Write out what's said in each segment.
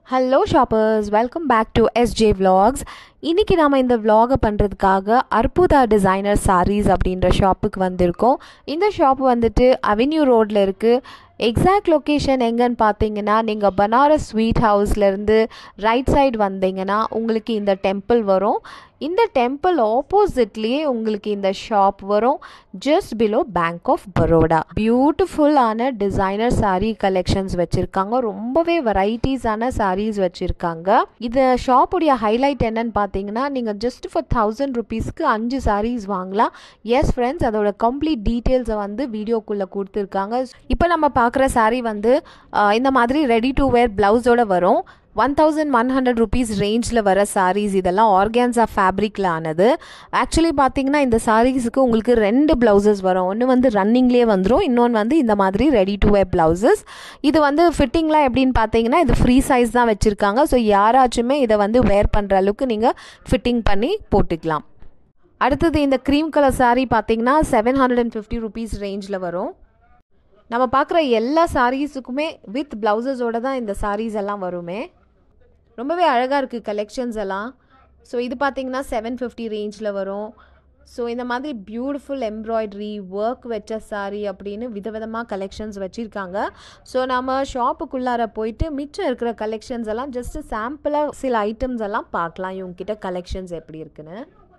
hello shoppers welcome back to SJ vlogs இன்றைக்கி நாம் இந்த vlog-அ பண்ணுறதுக்காக அற்புதா டிசைனர் sarees அப்படின்ற ஷாப்புக்கு வந்திருக்கோம் இந்த ஷாப் வந்துட்டு அவென்யூ ரோட்டில் இருக்குது எக்ஸாக்ட் லொக்கேஷன் எங்கன்னு பார்த்தீங்கன்னா நீங்கள் பனாரஸ் ஸ்வீட் ஹவுஸ்லேருந்து ரைட் சைடு வந்தீங்கன்னா உங்களுக்கு இந்த டெம்பிள் வரும் இந்த டெம்பிள் ஆப்போசிட்லேயே உங்களுக்கு இந்த ஷாப் வரும் just below bank of Baroda பியூட்டிஃபுல்லான டிசைனர் saree கலெக்ஷன்ஸ் வச்சுருக்காங்க ரொம்பவே வெரைட்டிஸான sarees வச்சுருக்காங்க இந்த ஷாப்புடைய ஹைலைட் என்னன்னு பார்த்தீங்கன்னா நீங்கள் ஜஸ்ட் ஃபார் தௌசண்ட் ருபீஸ்க்கு அஞ்சு sarees வாங்கலாம் எஸ் ஃப்ரெண்ட்ஸ் அதோட கம்ப்ளீட் டீட்டெயில்ஸை வந்து வீடியோக்குள்ளே கொடுத்துருக்காங்க இப்போ நம்ம பார்க்குற saree வந்து அஹ், இந்த மாதிரி ரெடி டு வேர் ப்ளவுஸோட வரும் one thousand one hundred rupees ரேஞ்சில் வர சாரீஸ் இதெல்லாம் ஆர்கான்ஸா ஃபேப்ரிக்கில் ஆனது ஆக்சுவலி பார்த்தீங்கன்னா இந்த சாரீஸுக்கு உங்களுக்கு ரெண்டு ப்ளவுசஸ் வரும் ஒன்று வந்து ரன்னிங்லேயே வந்துடும் இன்னொன்று வந்து இந்த மாதிரி ரெடி டு வேர் ப்ளவுசஸ் இது வந்து ஃபிட்டிங்லாம் எப்படின்னு பார்த்தீங்கன்னா இது ஃப்ரீ சைஸ் தான் வச்சுருக்காங்க ஸோ யாராச்சுமே இதை வந்து வேர் பண்ணுற அளவுக்கு நீங்கள் ஃபிட்டிங் பண்ணி போட்டுக்கலாம் அடுத்தது இந்த க்ரீம் கலர் saree பார்த்தீங்கன்னா seven hundred and fifty rupees ரேஞ்சில் வரும் நம்ம பார்க்குற எல்லா சாரீஸுக்குமே வித் ப்ளவுசஸோட தான் இந்த sarees எல்லாம் வருமே ரொம்பவே அழகாக இருக்குது கலெக்ஷன்ஸ் எல்லாம் ஸோ இது பார்த்தீங்கன்னா செவன் ஃபிஃப்டி ரேஞ்சில் வரும் ஸோ இந்த மாதிரி பியூட்டிஃபுல் எம்ப்ராய்டரி ஒர்க் வச்ச saree அப்படின்னு விதவிதமாக கலெக்ஷன்ஸ் வச்சுருக்காங்க ஸோ நம்ம ஷாப்புக்குள்ளார போயிட்டு மிச்சம் இருக்கிற கலெக்ஷன்ஸ் எல்லாம் ஜஸ்ட்டு சாம்பிளாக சில ஐட்டம்ஸ் எல்லாம் பார்க்கலாம் இவங்ககிட்ட கலெக்ஷன்ஸ் எப்படி இருக்குன்னு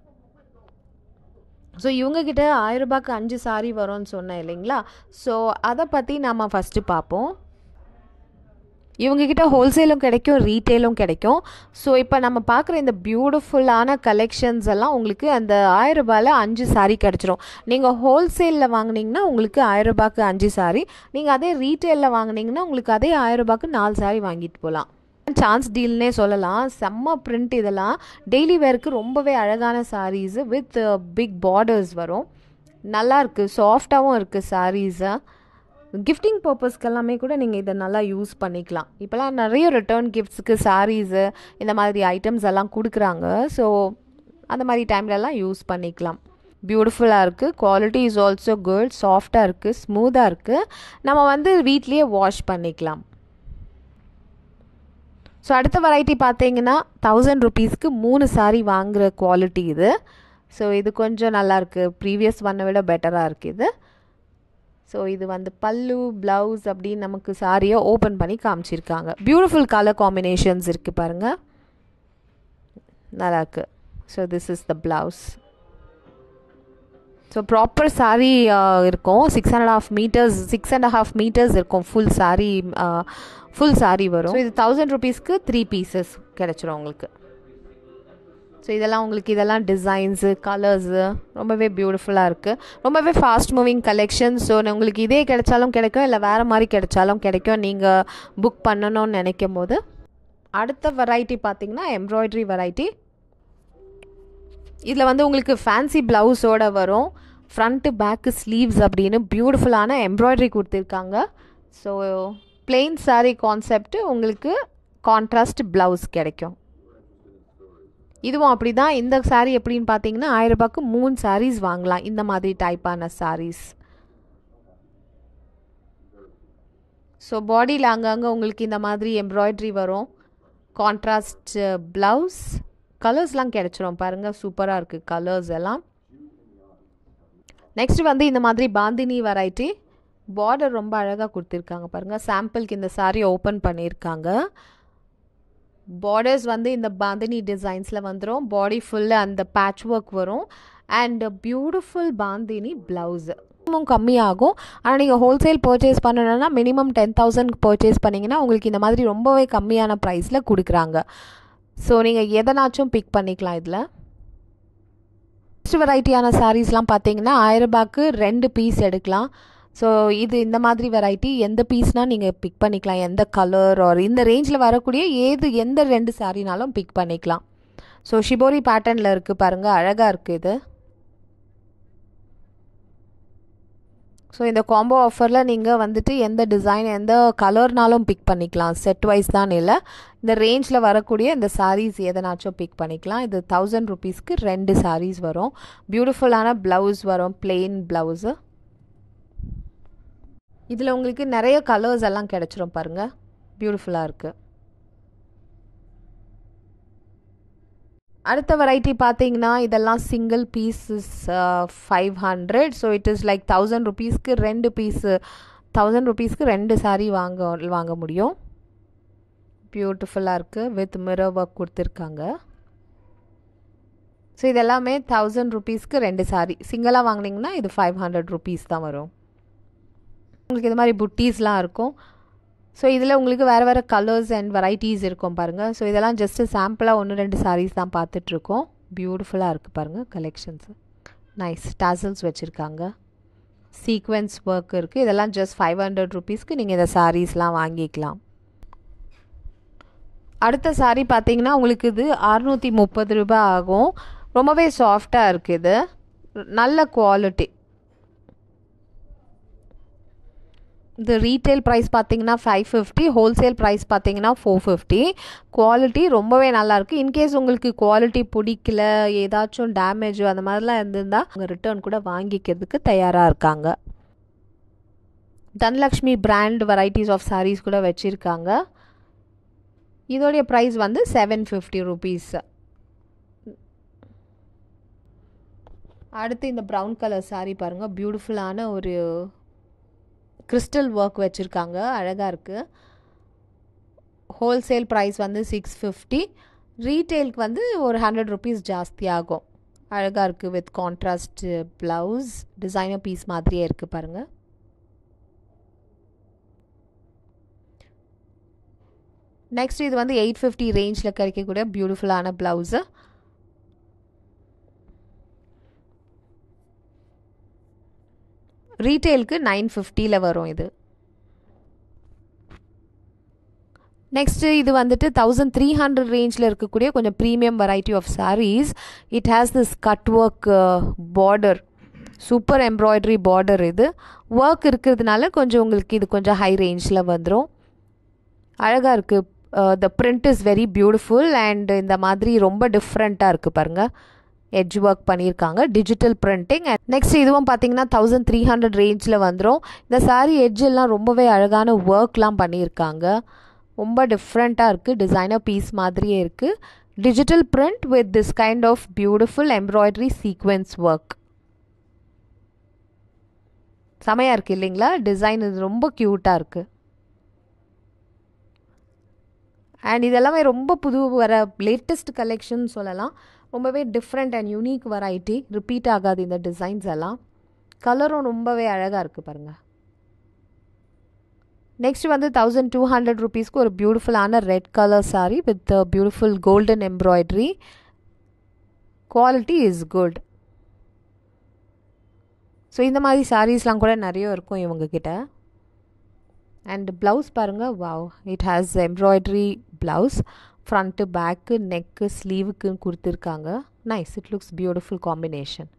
ஸோ இவங்கக்கிட்ட ஆயிரம் ரூபாய்க்கு அஞ்சு சாரி வரும்னு சொன்னேன் இல்லைங்களா ஸோ அதை பற்றி நம்ம ஃபஸ்ட்டு பார்ப்போம் இவங்கக்கிட்ட ஹோல்சேலும் கிடைக்கும் ரீட்டெயிலும் கிடைக்கும் ஸோ இப்போ நம்ம பார்க்குற இந்த பியூட்டிஃபுல்லான கலெக்ஷன்ஸ் எல்லாம் உங்களுக்கு அந்த ஆயிரம் ரூபாயில் அஞ்சு சாரி கிடச்சிரும் நீங்கள் ஹோல்சேலில் வாங்குனீங்கன்னா உங்களுக்கு ஆயிரம் ரூபாய்க்கு அஞ்சு சாரி நீங்கள் அதே ரீட்டெயிலில் வாங்குனீங்கன்னா உங்களுக்கு அதே ஆயிரம் ரூபாய்க்கு நாலு சாரி வாங்கிட்டு போகலாம் சான்ஸ் டீல்னே சொல்லலாம் செம்ம பிரிண்ட் இதெல்லாம் டெய்லி வேருக்கு ரொம்பவே அழகான சாரீஸு வித் பிக் பார்டர்ஸ் வரும் நல்லா இருக்குது சாஃப்டாகவும் இருக்குது சாரீஸை கிஃப்டிங் பர்பஸ்க்கு எல்லாமே கூட நீங்கள் இதை நல்லா யூஸ் பண்ணிக்கலாம் இப்போலாம் நிறைய ரிட்டர்ன் கிஃப்ட்ஸுக்கு சாரீஸு இந்த மாதிரி ஐட்டம்ஸ் எல்லாம் கொடுக்குறாங்க ஸோ அந்த மாதிரி டைம்லலாம் யூஸ் பண்ணிக்கலாம் பியூட்டிஃபுல்லாக இருக்குது குவாலிட்டி இஸ் ஆல்சோ குட் சாஃப்டாக இருக்குது ஸ்மூத்தாக இருக்குது நம்ம வந்து வீட்லேயே வாஷ் பண்ணிக்கலாம் ஸோ அடுத்த வெரைட்டி பார்த்தீங்கன்னா தௌசண்ட் ருபீஸ்க்கு மூணு சாரீ வாங்குகிற குவாலிட்டி இது ஸோ இது கொஞ்சம் நல்லாயிருக்கு ப்ரீவியஸ் ஒன்னை விட பெட்டராக இருக்குது இது ஸோ இது வந்து பல்லு ப்ளவுஸ் அப்படின்னு நமக்கு சாரியை ஓப்பன் பண்ணி காமிச்சிருக்காங்க பியூட்டிஃபுல் கலர் காம்பினேஷன்ஸ் இருக்குது பாருங்கள் நல்லாயிருக்கு so this is the blouse so proper saree இருக்கும் six and half metres six and half metres இருக்கும் ஃபுல் சாரீ ஃபுல் சாரீ வரும் ஸோ இது தௌசண்ட் ருபீஸ்க்கு த்ரீ பீசஸ் கிடச்சிரும் உங்களுக்கு ஸோ இதெல்லாம் உங்களுக்கு இதெல்லாம் டிசைன்ஸு கலர்ஸு ரொம்பவே பியூட்டிஃபுல்லாக இருக்குது ரொம்பவே ஃபாஸ்ட் மூவிங் கலெக்ஷன் ஸோ உங்களுக்கு இதே கிடைச்சாலும் கிடைக்கும் இல்லை வேறு மாதிரி கிடைச்சாலும் கிடைக்கும் நீங்கள் புக் பண்ணணும்னு நினைக்கும் போது அடுத்த வெரைட்டி பார்த்தீங்கன்னா எம்ப்ராய்டரி வெரைட்டி இதில் வந்து உங்களுக்கு ஃபேன்சி ப்ளவுஸோட வரும் ஃப்ரண்ட்டு பேக்கு ஸ்லீவ்ஸ் அப்படின்னு பியூட்டிஃபுல்லான எம்ப்ராய்டரி கொடுத்துருக்காங்க ஸோ பிளெயின் saree கான்செப்ட் உங்களுக்கு கான்ட்ராஸ்ட் ப்ளவுஸ் கிடைக்கும் இதுவும் அப்படி தான் இந்த saree எப்படின்னு பார்த்தீங்கன்னா ஆயிரம் ரூபாய்க்கு மூணு sarees வாங்கலாம் இந்த மாதிரி டைப்பான sarees ஸோ பாடியில் அங்கங்கே உங்களுக்கு இந்த மாதிரி எம்ப்ராய்டரி வரும் கான்ட்ராஸ்ட் ப்ளவுஸ் கலர்ஸ்லாம் கிடச்சிரும் பாருங்கள் சூப்பராக இருக்குது கலர்ஸ் எல்லாம் நெக்ஸ்ட் வந்து இந்த மாதிரி பாந்தினி வெரைட்டி பார்டர் ரொம்ப அழகாக கொடுத்துருக்காங்க பாருங்கள் சாம்பிளுக்கு இந்த saree ஓப்பன் பண்ணியிருக்காங்க பார்டர்ஸ் வந்து இந்த பாந்தினி டிசைன்ஸில் வந்துடும் பாடி ஃபுல்லாக அந்த பேட்ச் ஒர்க் வரும் and beautiful bandhani blouse minimum கம்மியாகும் ஆனால் நீங்கள் ஹோல்சேல் பர்ச்சேஸ் பண்ணணும்னா மினிமம் டென் தௌசண்ட் பர்ச்சேஸ் பண்ணிங்கன்னா உங்களுக்கு இந்த மாதிரி ரொம்பவே கம்மியான ப்ரைஸில் கொடுக்குறாங்க ஸோ நீங்கள் எதனாச்சும் பிக் பண்ணிக்கலாம் இதில் நெக்ஸ்ட் வெரைட்டியான சாரீஸ்லாம் பார்த்தீங்கன்னா ஆயிரம் ரூபாய்க்கு ரெண்டு பீஸ் எடுக்கலாம் ஸோ இது இந்த மாதிரி வெரைட்டி எந்த பீஸ்னால் நீங்கள் பிக் பண்ணிக்கலாம் எந்த கலர் ஒரு இந்த ரேஞ்சில் வரக்கூடிய ஏது எந்த ரெண்டு சாரீனாலும் பிக் பண்ணிக்கலாம் ஸோ ஷிபோரி பேட்டர்னில் இருக்குது பாருங்கள் அழகாக இருக்குது இது ஸோ இந்த காம்போ ஆஃபரில் நீங்கள் வந்துட்டு எந்த டிசைன் எந்த கலர்னாலும் பிக் பண்ணிக்கலாம் செட் வைஸ் தான் இல்லை இந்த ரேஞ்சில் வரக்கூடிய இந்த சாரீஸ் எதனாச்சும் பிக் பண்ணிக்கலாம் இது தௌசண்ட் ருபீஸ்க்கு ரெண்டு சாரீஸ் வரும் பியூட்டிஃபுல்லான ப்ளவுஸ் வரும் பிளெயின் ப்ளவுஸு இதில் உங்களுக்கு நிறைய கலர்ஸ் எல்லாம் கிடச்சிரும் பாருங்கள் பியூட்டிஃபுல்லாக இருக்குது அடுத்த வெரைட்டி பார்த்தீங்கன்னா இதெல்லாம் single pieces five hundred so it is like thousand ருபீஸ்க்கு ரெண்டு பீஸு தௌசண்ட் ருபீஸ்க்கு ரெண்டு சாரீ வாங்க வாங்க முடியும் பியூட்டிஃபுல்லாக இருக்குது வித் மிரர் ஒர்க் கொடுத்துருக்காங்க ஸோ இது எல்லாமே தௌசண்ட் ருபீஸ்க்கு ரெண்டு சாரீ சிங்கிளாக வாங்கினீங்கன்னா இது ஃபைவ் ஹண்ட்ரட் ருபீஸ் தான் வரும் உங்களுக்கு இது மாதிரி புட்டீஸ்லாம் இருக்கும் ஸோ இதில் உங்களுக்கு வேறு வேறு கலர்ஸ் அண்ட் வெரைட்டிஸ் இருக்கும் பாருங்கள் ஸோ இதெல்லாம் ஜஸ்ட்டு சாம்பிளாக ஒன்று ரெண்டு சாரீஸ் தான் பார்த்துட்ருக்கோம் பியூட்டிஃபுல்லாக இருக்குது பாருங்கள் கலெக்ஷன்ஸு நைஸ் டாசல்ஸ் வச்சுருக்காங்க சீக்வென்ஸ் ஒர்க் இருக்குது இதெல்லாம் ஜஸ்ட் ஃபைவ் ஹண்ட்ரட் ருபீஸ்க்கு நீங்கள் இந்த சாரீஸ்லாம் வாங்கிக்கலாம் அடுத்த சாரீ பார்த்தீங்கன்னா உங்களுக்கு இது அறுநூற்றி முப்பது ரூபாய் ஆகும் ரொம்பவே சாஃப்டாக இருக்குது நல்ல குவாலிட்டி இது ரீட்டைல் ப்ரைஸ் பார்த்தீங்கன்னா ஃபைவ் ஃபிஃப்டி ஹோல்சேல் ப்ரைஸ் பார்த்தீங்கன்னா ஃபோர் ஃபிஃப்டி குவாலிட்டி ரொம்பவே நல்லாயிருக்கு இன்கேஸ் உங்களுக்கு குவாலிட்டி பிடிக்கல ஏதாச்சும் டேமேஜ் அந்த மாதிரிலாம் இருந்திருந்தால் அவங்க ரிட்டர்ன் கூட வாங்கிக்கிறதுக்கு தயாராக இருக்காங்க Dhanalakshmi brand varieties of sarees கூட வச்சுருக்காங்க இதோடைய ப்ரைஸ் வந்து செவன் ஃபிஃப்டி ருபீஸ் அடுத்து இந்த ப்ரௌன் கலர் சாரீ பாருங்கள் பியூட்டிஃபுல்லான ஒரு கிறிஸ்டல் ஒர்க் வச்சுருக்காங்க அழகாக இருக்குது ஹோல்சேல் ப்ரைஸ் வந்து சிக்ஸ் ஃபிஃப்டி ரீட்டெயிலுக்கு வந்து ஒரு ஹண்ட்ரட் ருபீஸ் ஜாஸ்தி ஆகும் அழகாக இருக்குது with contrast blouse designer piece மாதிரியே இருக்குது பாருங்கள் நெக்ஸ்ட் இது வந்து எயிட் ஃபிஃப்டி ரேஞ்சில் கிடைக்கக்கூடிய பியூட்டிஃபுல்லான ப்ளவுஸு ரீட்டெயிலுக்கு நைன் ஃபிஃப்டியில் வரும் இது நெக்ஸ்ட்டு இது வந்துட்டு தௌசண்ட் த்ரீ ஹண்ட்ரட் ரேஞ்சில் இருக்கக்கூடிய கொஞ்சம் premium variety of sarees it has this cut work border super embroidery border இது ஒர்க் இருக்கிறதுனால கொஞ்சம் உங்களுக்கு இது கொஞ்சம் ஹை ரேஞ்சில் வந்துடும் அழகாக இருக்குது the print is very beautiful and இந்த மாதிரி ரொம்ப டிஃப்ரெண்ட்டாக இருக்குது பாருங்கள் எட்ஜ் ஒர்க் பண்ணியிருக்காங்க டிஜிட்டல் பிரிண்டிங் அண்ட் நெக்ஸ்ட் இதுவும் பார்த்தீங்கன்னா தௌசண்ட் த்ரீ ஹண்ட்ரட் ரேஞ்சில் வந்துடும் இந்த சாரீ எட்ஜெல்லாம் ரொம்பவே அழகான ஒர்க்லாம் பண்ணியிருக்காங்க ரொம்ப டிஃப்ரெண்ட்டாக இருக்குது டிசைனர் பீஸ் மாதிரியே இருக்குது digital print with this kind of beautiful embroidery sequins work செமையாக இருக்குது இல்லைங்களா டிசைன் இது ரொம்ப க்யூட்டாக இருக்குது அண்ட் இதெல்லாமே ரொம்ப புது வர லேட்டஸ்ட் கலெக்ஷன் சொல்லலாம் ரொம்பவே different and unique variety repeat ஆகாது இந்த டிசைன்ஸ் எல்லாம் கலரும் ரொம்பவே அழகாக இருக்குது பாருங்கள் நெக்ஸ்ட் வந்து தௌசண்ட் டூ ஹண்ட்ரட் ருபீஸ்க்கு ஒரு பியூட்டிஃபுல்லான red colour saree with beautiful golden embroidery quality is good so இந்த மாதிரி சாரீஸ்லாம் கூட நிறைய இருக்கும் இவங்கக்கிட்ட அண்ட் ப்ளவுஸ் பாருங்கள் wow it has embroidery blouse front back neck ஸ்லீவுக்குன்னு கொடுத்துருக்காங்க nice it looks beautiful combination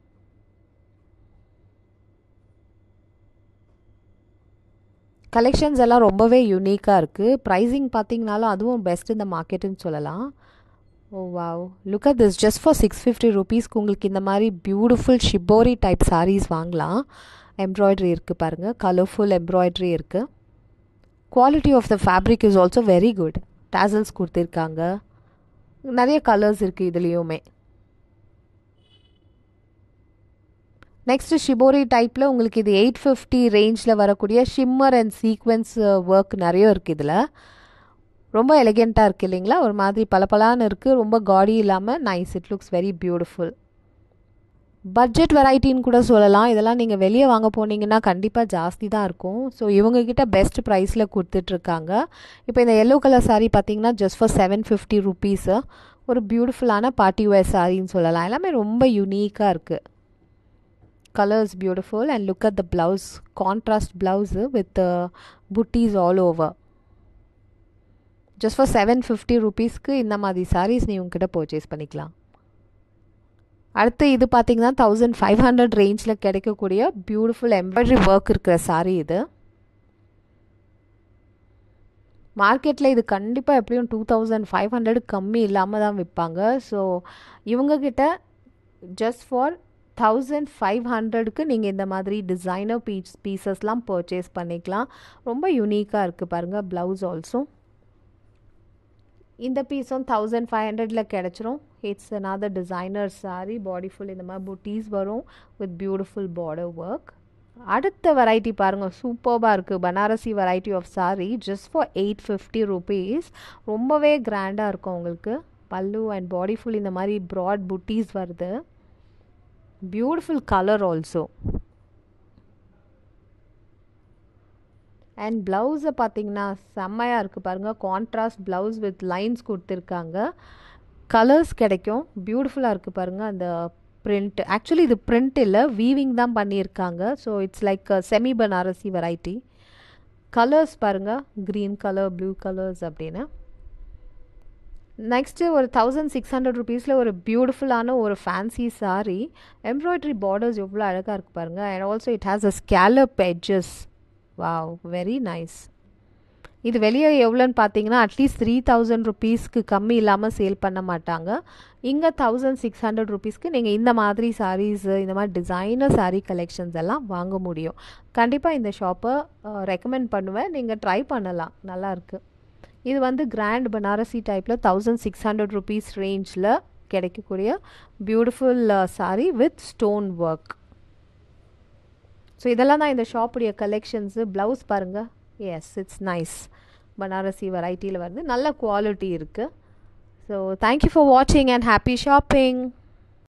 collections எல்லாம் ரொம்பவே யூனிக்காக இருக்குது ப்ரைஸிங் பார்த்தீங்கனாலும் அதுவும் பெஸ்ட் இந்த மார்க்கெட்டுன்னு சொல்லலாம் oh wow look at this just for six fifty ருபீஸ்க்கு உங்களுக்கு இந்த மாதிரி பியூட்டிஃபுல் ஷிபோரி டைப் சாரீஸ் வாங்கலாம் எம்ப்ராய்டரி இருக்குது பாருங்கள் கலர்ஃபுல் எம்ப்ராய்டரி இருக்குது quality of the fabric is also very good tassels கொடுத்துருக்காங்க நிறைய கலர்ஸ் இருக்குது இதுலேயுமே நெக்ஸ்ட்டு ஷிபோரி டைப்பில் உங்களுக்கு இது எயிட் ஃபிஃப்டி ரேஞ்சில் வரக்கூடிய ஷிம்மர் அண்ட் சீக்வென்ஸ் ஒர்க் நிறைய இருக்குது இதில் ரொம்ப எலிகெண்ட்டாக இருக்குது இல்லைங்களா ஒரு மாதிரி பளபளான்னு இருக்குது ரொம்ப காடி இல்லாமல் nice it looks very beautiful budget வெரைட்டின்னு கூட சொல்லலாம் இதெல்லாம் நீங்கள் வெளியே வாங்க போனீங்கன்னா கண்டிப்பாக ஜாஸ்தி தான் இருக்கும் ஸோ இவங்கக்கிட்ட பெஸ்ட் ப்ரைஸில் கொடுத்துட்ருக்காங்க இப்போ இந்த எல்லோ கலர் சாரீ பார்த்தீங்கன்னா just for seven fifty rupees ஒரு பியூட்டிஃபுல்லான பார்ட்டி வேர் சாரின்னு சொல்லலாம் எல்லாமே ரொம்ப யூனிக்காக இருக்குது colours beautiful and look at the blouse contrast blouse with buttis all over just for seven fifty ருபீஸ்க்கு இந்த மாதிரி சாரீஸ் நீ உங்ககிட்ட பர்ச்சேஸ் பண்ணிக்கலாம் அடுத்து இது பார்த்தீங்கன்னா தௌசண்ட் ஃபைவ் ஹண்ட்ரட் ரேஞ்சில் கிடைக்கக்கூடிய பியூட்டிஃபுல் எம்ப்ராய்டரி ஒர்க் இருக்கிற சாரீ இது மார்க்கெட்டில் இது கண்டிப்பாக எப்படியும் டூ தௌசண்ட் ஃபைவ் ஹண்ட்ரட் கம்மி இல்லாமல் தான் விற்பாங்க ஸோ இவங்கக்கிட்ட ஜஸ்ட் ஃபார் தௌசண்ட் ஃபைவ் ஹண்ட்ரடுக்கு நீங்கள் இந்த மாதிரி டிசைனர் பீஸ் பீசஸ்லாம் பர்ச்சேஸ் பண்ணிக்கலாம் ரொம்ப யூனிக்காக இருக்குது பாருங்கள் ப்ளவுஸ் ஆல்சோ இந்த பீஸும் தௌசண்ட் ஃபைவ் ஹண்ட்ரடில் கிடச்சிரும் it's another designer saree body full இந்த மாதிரி புட்டீஸ் வரும் வித் பியூட்டிஃபுல் border ஒர்க் அடுத்த வெரைட்டி பாருங்கள் சூப்பர்பாக இருக்குது Banarasi variety of saree just for eight fifty rupees ரொம்பவே கிராண்டாக இருக்கும் உங்களுக்கு பல்லு அண்ட் பாடி ஃபுல் இந்த மாதிரி ப்ராட் புட்டீஸ் வருது பியூட்டிஃபுல் கலர் ஆல்சோ அண்ட் ப்ளவுஸை பார்த்தீங்கன்னா செம்மையாக இருக்குது பாருங்கள் கான்ட்ராஸ்ட் ப்ளவுஸ் வித் லைன்ஸ் கொடுத்துருக்காங்க கலர்ஸ் கிடைக்கும் பியூட்டிஃபுல்லாக இருக்குது பாருங்கள் அந்த பிரிண்ட் ஆக்சுவலி இது பிரிண்ட் இல்லை வீவிங் தான் பண்ணியிருக்காங்க so it's like semi Banarasi variety colours பாருங்கள் க்ரீன் கலர் ப்ளூ கலர்ஸ் அப்படின்னு நெக்ஸ்ட்டு ஒரு தௌசண்ட் சிக்ஸ் ஹண்ட்ரட் ருபீஸில் ஒரு பியூட்டிஃபுல்லான ஒரு ஃபேன்சி சாரீ எம்ப்ராய்டரி பார்டர்ஸ் எவ்வளோ அழகாக இருக்குது பாருங்கள் and also it has a scallop edges wow very nice இது வெளியே எவ்வளோன்னு பார்த்தீங்கன்னா அட்லீஸ்ட் த்ரீ தௌசண்ட் ருபீஸ்க்கு கம்மி இல்லாமல் சேல் பண்ண மாட்டாங்க இங்கே தௌசண்ட் சிக்ஸ் ஹண்ட்ரட் ருபீஸ்க்கு நீங்கள் இந்த மாதிரி சாரீஸு இந்த மாதிரி டிசைனர் சாரீ கலெக்ஷன்ஸ் எல்லாம் வாங்க முடியும் கண்டிப்பாக இந்த ஷாப்பை ரெக்கமெண்ட் பண்ணுவேன் நீங்கள் ட்ரை பண்ணலாம் நல்லாயிருக்கு இது வந்து கிராண்ட் பனாரசி டைப்பில் தௌசண்ட் சிக்ஸ் ஹண்ட்ரட் ருபீஸ் ரேஞ்சில் கிடைக்கக்கூடிய beautiful saree with stone work so இதெல்லாம் தான் இந்த ஷாப்புடைய கலெக்ஷன்ஸு ப்ளவுஸ் பாருங்கள் எஸ் இட்ஸ் நைஸ் பனாரசி வெரைட்டியில் வருது நல்ல குவாலிட்டி இருக்குது ஸோ தேங்க்யூ ஃபார் வாட்சிங் அண்ட் ஹாப்பி ஷாப்பிங்